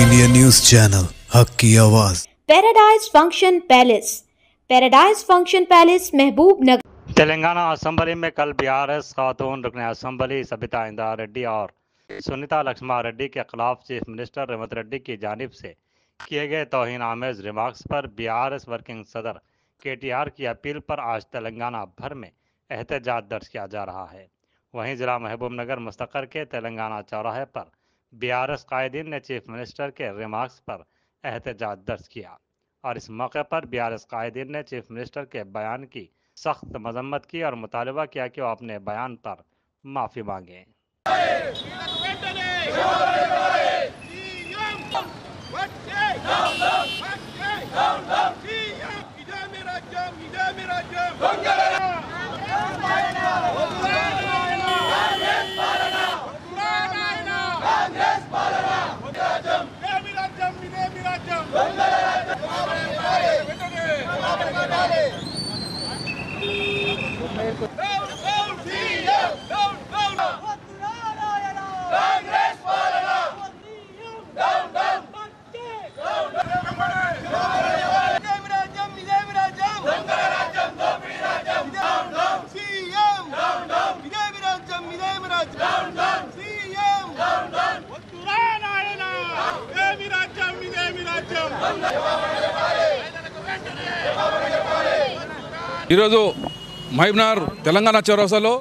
India news channel हक की आवाज paradise function palace paradise function palace Mahbub Nagar Telangana assembly में कल बीआरएस खातून रुकन असम्बली सबिता इंदिरा रेड्डी और सुनीता लक्ष्मा रेड्डी के खिलाफ चीफ मिनिस्टर रेवंत रेड्डी की जानिब से किए गए तोहिन आमेज रिमार्क्स पर बीआरएस वर्किंग सदर केटीआर की अपील पर आज तेलंगाना भर में एहतजाज दर्ज किया जा रहा है वहीं जिला महबूबनगर मुस्तकर के तेलंगाना चौराहे पर बीआरएस कायदीन ने चीफ मिनिस्टर के रिमार्क्स पर एहतजाज दर्ज किया और इस मौके पर बीआरएस कायदीन ने चीफ मिनिस्टर के बयान की सख्त मजम्मत की और मुतालबा किया कि वो अपने बयान पर माफ़ी मांगे ఈరోజు మహబూబ్నగర్ తెలంగాణ చౌరస్తాలో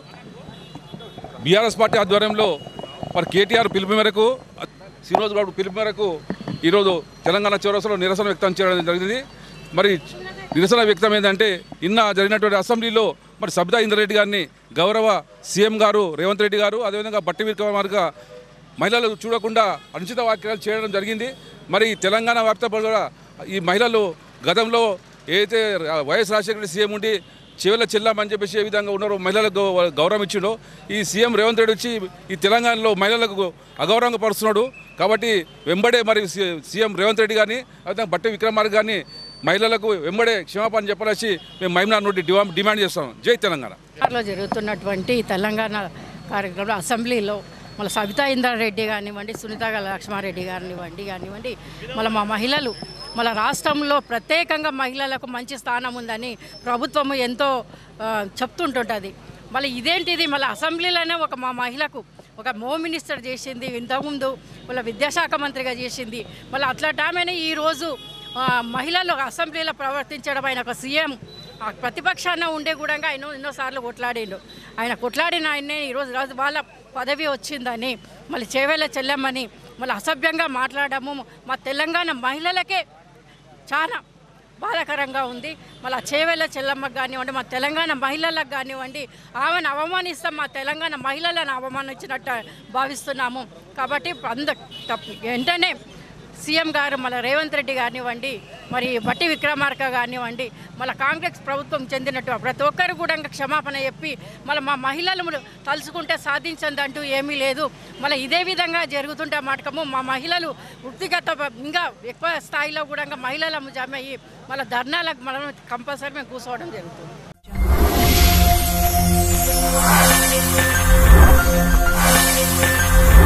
బీఆర్ఎస్ పార్టీ ఆధ్వర్యంలో మరి కేటీఆర్ పిలుపు మేరకు శ్రీనివాస్ గౌడ్ పిలుపు మేరకు ఈరోజు తెలంగాణ చౌరస్తాలో నిరసన వ్యక్తం చేయడం జరిగింది మరి నిరసన వ్యక్తం ఏంటంటే నిన్న జరిగినటువంటి అసెంబ్లీలో మరి సబితా ఇంద్రెడ్డి గారిని గౌరవ సీఎం గారు రేవంత్ రెడ్డి గారు అదేవిధంగా బట్టి విక్రమార్క మహిళలు చూడకుండా అనుచిత వ్యాఖ్యలు చేయడం జరిగింది మరి తెలంగాణ వ్యాప్తంగా కూడా ఈ మహిళలు గతంలో ఏదైతే వైఎస్ రాజశేఖర రెడ్డి సీఎం ఉండి చివరి చెల్లామని చెప్పేసి ఏ విధంగా ఉన్నారో మహిళలకు గౌరవం ఇచ్చిండో ఈ సీఎం రేవంత్ రెడ్డి వచ్చి ఈ తెలంగాణలో మహిళలకు అగౌరవంగా పరుస్తున్నాడు కాబట్టి వెంబడే మరి సీ- సీఎం రేవంత్ రెడ్డి గారిని అదే బట్టి విక్రమార్క గారిని మహిళలకు వెంబడే క్షమాపణ చెప్పాలని మేము మహిళా నుండి డిమాండ్ డిమాండ్ చేస్తాం జై తెలంగాణ లో జరుగుతున్నటువంటి తెలంగాణ కార్యక్రమంలో అసెంబ్లీలో మళ్ళీ సబితా ఇంద్రారెడ్డి కానివ్వండి సునీత లక్ష్మారెడ్డి కానివ్వండి కానివ్వండి మళ్ళీ మా మహిళలు మన రాష్ట్రంలో ప్రత్యేకంగా మహిళలకు మంచి స్థానం ఉందని ప్రభుత్వము ఎంతో ఆ, చెప్తుంటుంటుంది మళ్ళీ ఇదేంటిది మళ్ళీ అసెంబ్లీలోనే ఒక మా మహిళకు ఒక హోమ్ మినిస్టర్ చేసింది ఇంతకుముందు వాళ్ళ విద్యాశాఖ మంత్రిగా చేసింది మళ్ళీ అట్లాంటి ఈరోజు ఆ, మహిళలు అసెంబ్లీలో ప్రవర్తించడం ఆయన ఒక సీఎం ఆ ప్రతిపక్షాన ఉండే కూడా ఆయన ఎన్నోసార్లు కొట్లాడిండు ఆయన కొట్లాడిన ఆయన్నే ఈరోజు రాజు వాళ్ళ పదవి వచ్చిందని మళ్ళీ చేవేళ్ళ చెల్లెమ్మని మళ్ళీ అసభ్యంగా మాట్లాడము మా తెలంగాణ మహిళలకే చాలా బాధాకరంగా ఉంది మళ్ళీ చేవేళ్ళ చెల్లమ్మకు కానివ్వండి మా తెలంగాణ మహిళలకు కానివ్వండి ఆమెను అవమానిస్తాం మా తెలంగాణ మహిళలను అవమానించినట్టు భావిస్తున్నాము కాబట్టి అంద తప్పు వెంటనే సీఎం గారు మళ్ళీ రేవంత్ రెడ్డి కానివ్వండి మరి బట్టి విక్రమార్క కానివ్వండి మళ్ళీ కాంగ్రెస్ ప్రభుత్వం చెందినట్టు ప్రతి ఒక్కరు కూడా ఇంకా క్షమాపణ చెప్పి మళ్ళీ మా మహిళలు తలుచుకుంటే సాధించదంటూ ఏమీ లేదు మళ్ళీ ఇదే విధంగా జరుగుతుంటే మాటకము మా మహిళలు వృత్తిగత ఇంకా ఎక్కువ స్థాయిలో కూడా ఇంకా మహిళల జమ అయ్యి మళ్ళీ ధర్నాలకు మనం కంపల్సరీ మేము కూర్చోవడం జరుగుతుంది